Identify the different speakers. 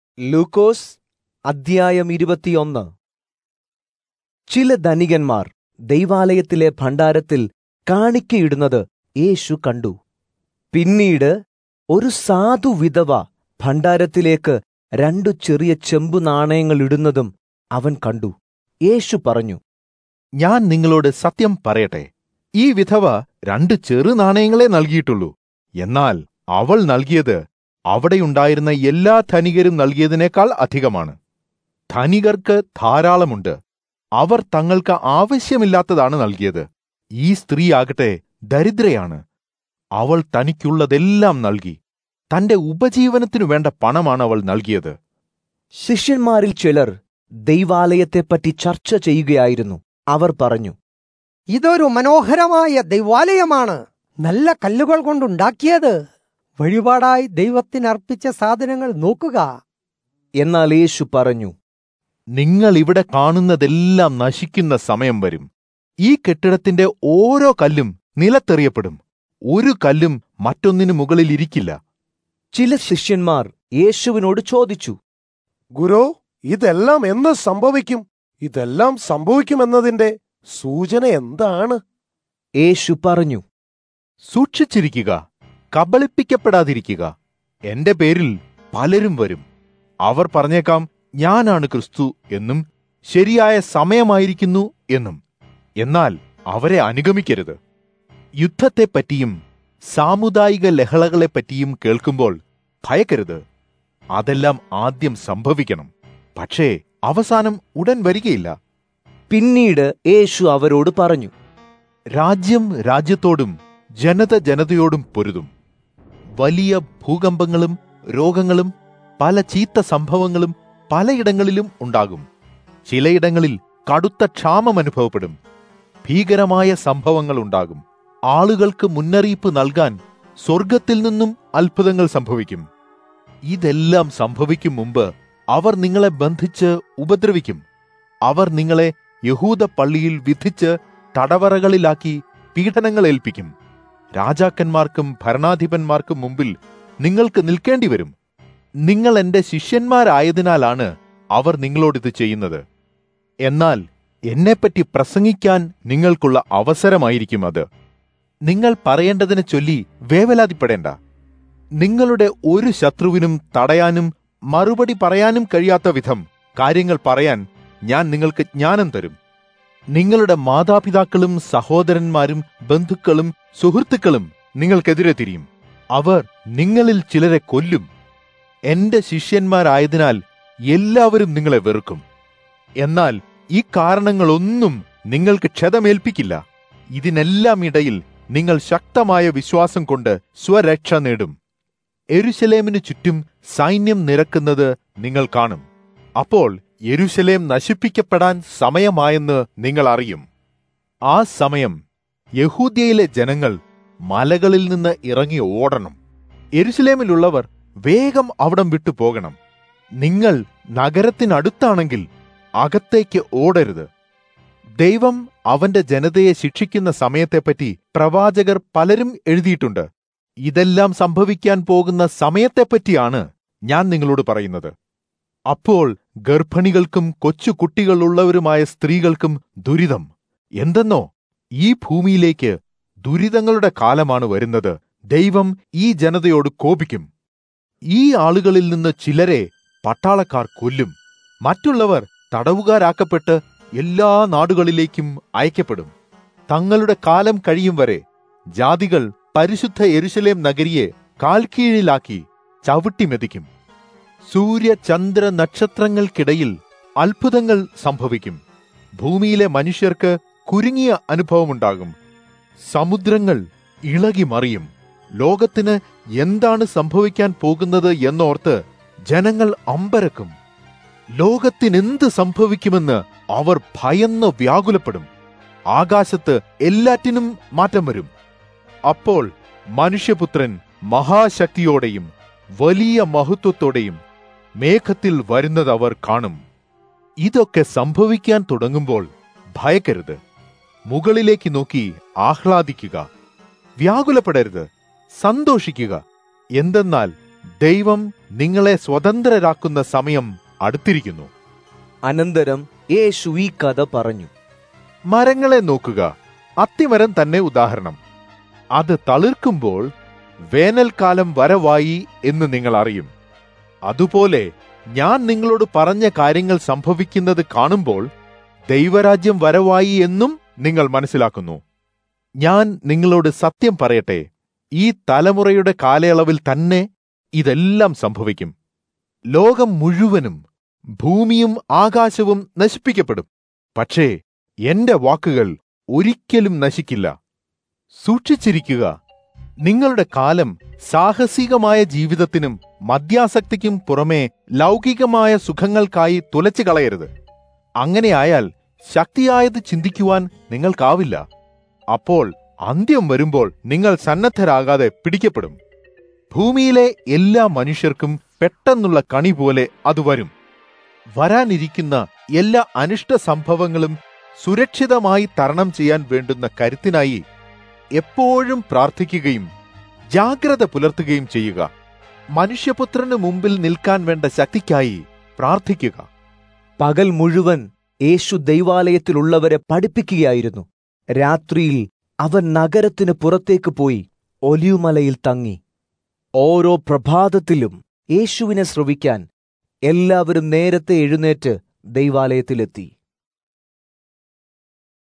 Speaker 1: ലൂക്കോസ് അദ്ധ്യായം ഇരുപത്തിയൊന്ന് ചില ധനികന്മാർ ദൈവാലയത്തിലെ ഭണ്ഡാരത്തിൽ കാണിക്കയിടുന്നത് യേശു കണ്ടു പിന്നീട് ഒരു സാധു വിധവ ഭണ്ഡാരത്തിലേക്ക് രണ്ടു ചെറിയ ചെമ്പു നാണയങ്ങൾ ഇടുന്നതും അവൻ കണ്ടു യേശു പറഞ്ഞു
Speaker 2: ഞാൻ നിങ്ങളോട് സത്യം പറയട്ടെ ഈ വിധവ രണ്ട് ചെറു നാണയങ്ങളെ നൽകിയിട്ടുള്ളൂ എന്നാൽ അവൾ നൽകിയത് അവിടെയുണ്ടായിരുന്ന എല്ലാ ധനികരും നൽകിയതിനേക്കാൾ അധികമാണ് ധനികർക്ക് ധാരാളമുണ്ട് അവർ തങ്ങൾക്ക് ആവശ്യമില്ലാത്തതാണ് നൽകിയത് ഈ സ്ത്രീയാകട്ടെ ദരിദ്രയാണ് അവൾ തനിക്കുള്ളതെല്ലാം നൽകി തന്റെ ഉപജീവനത്തിനു വേണ്ട പണമാണ് അവൾ നൽകിയത്
Speaker 1: ശിഷ്യന്മാരിൽ ചിലർ ദൈവാലയത്തെപ്പറ്റി ചർച്ച ചെയ്യുകയായിരുന്നു അവർ പറഞ്ഞു
Speaker 3: ഇതൊരു മനോഹരമായ ദൈവാലയമാണ് നല്ല കല്ലുകൾ കൊണ്ടുണ്ടാക്കിയത് വഴിപാടായി ദൈവത്തിന് അർപ്പിച്ച സാധനങ്ങൾ നോക്കുക
Speaker 1: എന്നാൽ യേശു പറഞ്ഞു
Speaker 2: നിങ്ങൾ ഇവിടെ കാണുന്നതെല്ലാം നശിക്കുന്ന സമയം വരും ഈ കെട്ടിടത്തിന്റെ ഓരോ കല്ലും നിലത്തെറിയപ്പെടും ഒരു കല്ലും മറ്റൊന്നിനു മുകളിൽ ഇരിക്കില്ല
Speaker 1: ചില ശിഷ്യന്മാർ യേശുവിനോട് ചോദിച്ചു
Speaker 4: ഗുരു ഇതെല്ലാം എന്ന് സംഭവിക്കും ഇതെല്ലാം സംഭവിക്കുമെന്നതിന്റെ സൂചന എന്താണ്
Speaker 1: യേശു പറഞ്ഞു
Speaker 2: സൂക്ഷിച്ചിരിക്കുക കബളിപ്പിക്കപ്പെടാതിരിക്കുക എന്റെ പേരിൽ പലരും വരും അവർ പറഞ്ഞേക്കാം ഞാനാണ് ക്രിസ്തു എന്നും ശരിയായ സമയമായിരിക്കുന്നു എന്നും എന്നാൽ അവരെ അനുഗമിക്കരുത് യുദ്ധത്തെപ്പറ്റിയും സാമുദായിക ലഹളകളെപ്പറ്റിയും കേൾക്കുമ്പോൾ ഭയക്കരുത് അതെല്ലാം ആദ്യം സംഭവിക്കണം പക്ഷേ അവസാനം ഉടൻ വരികയില്ല
Speaker 1: പിന്നീട് യേശു അവരോട് പറഞ്ഞു
Speaker 2: രാജ്യം രാജ്യത്തോടും ജനത ജനതയോടും പൊരുതും വലിയ ഭൂകമ്പങ്ങളും രോഗങ്ങളും പല ചീത്ത സംഭവങ്ങളും പലയിടങ്ങളിലും ഉണ്ടാകും ചിലയിടങ്ങളിൽ കടുത്ത ക്ഷാമം അനുഭവപ്പെടും ഭീകരമായ സംഭവങ്ങൾ ഉണ്ടാകും ആളുകൾക്ക് മുന്നറിയിപ്പ് നൽകാൻ സ്വർഗത്തിൽ നിന്നും അത്ഭുതങ്ങൾ സംഭവിക്കും ഇതെല്ലാം സംഭവിക്കും മുമ്പ് അവർ നിങ്ങളെ ബന്ധിച്ച് ഉപദ്രവിക്കും അവർ നിങ്ങളെ യഹൂദ പള്ളിയിൽ വിധിച്ച് തടവറകളിലാക്കി പീഡനങ്ങൾ ഏൽപ്പിക്കും രാജാക്കന്മാർക്കും ഭരണാധിപന്മാർക്കും മുമ്പിൽ നിങ്ങൾക്ക് നിൽക്കേണ്ടി വരും നിങ്ങൾ എന്റെ ശിഷ്യന്മാരായതിനാലാണ് അവർ നിങ്ങളോടിത് ചെയ്യുന്നത് എന്നാൽ എന്നെപ്പറ്റി പ്രസംഗിക്കാൻ നിങ്ങൾക്കുള്ള അവസരമായിരിക്കും അത് നിങ്ങൾ പറയേണ്ടതിനെ ചൊല്ലി വേവലാതിപ്പെടേണ്ട നിങ്ങളുടെ ഒരു ശത്രുവിനും തടയാനും മറുപടി പറയാനും കഴിയാത്ത വിധം കാര്യങ്ങൾ പറയാൻ ഞാൻ നിങ്ങൾക്ക് ജ്ഞാനം തരും നിങ്ങളുടെ മാതാപിതാക്കളും സഹോദരന്മാരും ബന്ധുക്കളും സുഹൃത്തുക്കളും നിങ്ങൾക്കെതിരെ തിരിയും അവർ നിങ്ങളിൽ ചിലരെ കൊല്ലും എന്റെ ശിഷ്യന്മാരായതിനാൽ എല്ലാവരും നിങ്ങളെ വെറുക്കും എന്നാൽ ഈ കാരണങ്ങളൊന്നും നിങ്ങൾക്ക് ക്ഷതമേൽപ്പിക്കില്ല ഇതിനെല്ലാം ഇടയിൽ നിങ്ങൾ ശക്തമായ വിശ്വാസം കൊണ്ട് സ്വരക്ഷ നേടും എരുശലേമിനു ചുറ്റും സൈന്യം നിരക്കുന്നത് നിങ്ങൾ കാണും അപ്പോൾ യെരുശലേം നശിപ്പിക്കപ്പെടാൻ സമയമായെന്ന് നിങ്ങൾ അറിയും ആ സമയം യഹൂദ്യയിലെ ജനങ്ങൾ മലകളിൽ നിന്ന് ഇറങ്ങി ഓടണം യെരുശലേമിലുള്ളവർ വേഗം അവിടം വിട്ടു പോകണം നിങ്ങൾ നഗരത്തിനടുത്താണെങ്കിൽ അകത്തേക്ക് ഓടരുത് ദൈവം അവന്റെ ജനതയെ ശിക്ഷിക്കുന്ന സമയത്തെപ്പറ്റി പ്രവാചകർ പലരും എഴുതിയിട്ടുണ്ട് ഇതെല്ലാം സംഭവിക്കാൻ പോകുന്ന സമയത്തെപ്പറ്റിയാണ് ഞാൻ നിങ്ങളോട് പറയുന്നത് അപ്പോൾ ഗർഭിണികൾക്കും കൊച്ചു കുട്ടികളുള്ളവരുമായ സ്ത്രീകൾക്കും ദുരിതം എന്തെന്നോ ഈ ഭൂമിയിലേക്ക് ദുരിതങ്ങളുടെ കാലമാണ് വരുന്നത് ദൈവം ഈ ജനതയോട് കോപിക്കും ഈ ആളുകളിൽ നിന്ന് ചിലരെ പട്ടാളക്കാർ കൊല്ലും മറ്റുള്ളവർ തടവുകാരാക്കപ്പെട്ട് എല്ലാ നാടുകളിലേക്കും അയക്കപ്പെടും തങ്ങളുടെ കാലം കഴിയും വരെ ജാതികൾ പരിശുദ്ധ എരുശലേം നഗരിയെ കാൽക്കീഴിലാക്കി ചവിട്ടിമെതിക്കും സൂര്യ ചന്ദ്ര നക്ഷത്രങ്ങൾക്കിടയിൽ അത്ഭുതങ്ങൾ സംഭവിക്കും ഭൂമിയിലെ മനുഷ്യർക്ക് കുരുങ്ങിയ അനുഭവമുണ്ടാകും സമുദ്രങ്ങൾ ഇളകി മറിയും ലോകത്തിന് എന്താണ് സംഭവിക്കാൻ പോകുന്നത് എന്നോർത്ത് ജനങ്ങൾ അമ്പരക്കും ലോകത്തിനെന്ത് സംഭവിക്കുമെന്ന് അവർ ഭയന്ന് വ്യാകുലപ്പെടും ആകാശത്ത് എല്ലാറ്റിനും മാറ്റം വരും അപ്പോൾ മനുഷ്യപുത്രൻ മഹാശക്തിയോടെയും വലിയ മഹത്വത്തോടെയും മേഘത്തിൽ വരുന്നത് അവർ കാണും ഇതൊക്കെ സംഭവിക്കാൻ തുടങ്ങുമ്പോൾ ഭയക്കരുത് മുകളിലേക്ക് നോക്കി ആഹ്ലാദിക്കുക വ്യാകുലപ്പെടരുത് സന്തോഷിക്കുക എന്തെന്നാൽ ദൈവം നിങ്ങളെ സ്വതന്ത്രരാക്കുന്ന സമയം അടുത്തിരിക്കുന്നു
Speaker 1: അനന്തരം യേശു ഈ കഥ പറഞ്ഞു
Speaker 2: മരങ്ങളെ നോക്കുക അത്തിമരം തന്നെ ഉദാഹരണം അത് തളിർക്കുമ്പോൾ വേനൽക്കാലം വരവായി എന്ന് നിങ്ങൾ അറിയും അതുപോലെ ഞാൻ നിങ്ങളോട് പറഞ്ഞ കാര്യങ്ങൾ സംഭവിക്കുന്നത് കാണുമ്പോൾ ദൈവരാജ്യം വരവായി എന്നും നിങ്ങൾ മനസ്സിലാക്കുന്നു ഞാൻ നിങ്ങളോട് സത്യം പറയട്ടെ ഈ തലമുറയുടെ കാലയളവിൽ തന്നെ ഇതെല്ലാം സംഭവിക്കും ലോകം മുഴുവനും ഭൂമിയും ആകാശവും നശിപ്പിക്കപ്പെടും പക്ഷേ എന്റെ വാക്കുകൾ ഒരിക്കലും നശിക്കില്ല സൂക്ഷിച്ചിരിക്കുക നിങ്ങളുടെ കാലം സാഹസികമായ ജീവിതത്തിനും മദ്യാസക്തിക്കും പുറമേ ലൗകികമായ സുഖങ്ങൾക്കായി തുലച്ചു കളയരുത് അങ്ങനെയായാൽ ശക്തിയായത് ചിന്തിക്കുവാൻ നിങ്ങൾക്കാവില്ല അപ്പോൾ അന്ത്യം വരുമ്പോൾ നിങ്ങൾ സന്നദ്ധരാകാതെ പിടിക്കപ്പെടും ഭൂമിയിലെ എല്ലാ മനുഷ്യർക്കും പെട്ടെന്നുള്ള കണി പോലെ അത് വരും വരാനിരിക്കുന്ന എല്ലാ അനിഷ്ട സംഭവങ്ങളും സുരക്ഷിതമായി തരണം ചെയ്യാൻ വേണ്ടുന്ന കരുത്തിനായി എപ്പോഴും പ്രാർത്ഥിക്കുകയും ജാഗ്രത പുലർത്തുകയും ചെയ്യുക മനുഷ്യപുത്രന് മുമ്പിൽ നിൽക്കാൻ വേണ്ട ശക്തിക്കായി പ്രാർത്ഥിക്കുക
Speaker 1: പകൽ മുഴുവൻ യേശു ദൈവാലയത്തിലുള്ളവരെ പഠിപ്പിക്കുകയായിരുന്നു രാത്രിയിൽ അവൻ നഗരത്തിന് പുറത്തേക്ക് പോയി ഒലിയുമലയിൽ തങ്ങി ഓരോ പ്രഭാതത്തിലും യേശുവിനെ ശ്രവിക്കാൻ എല്ലാവരും നേരത്തെ എഴുന്നേറ്റ് ദൈവാലയത്തിലെത്തി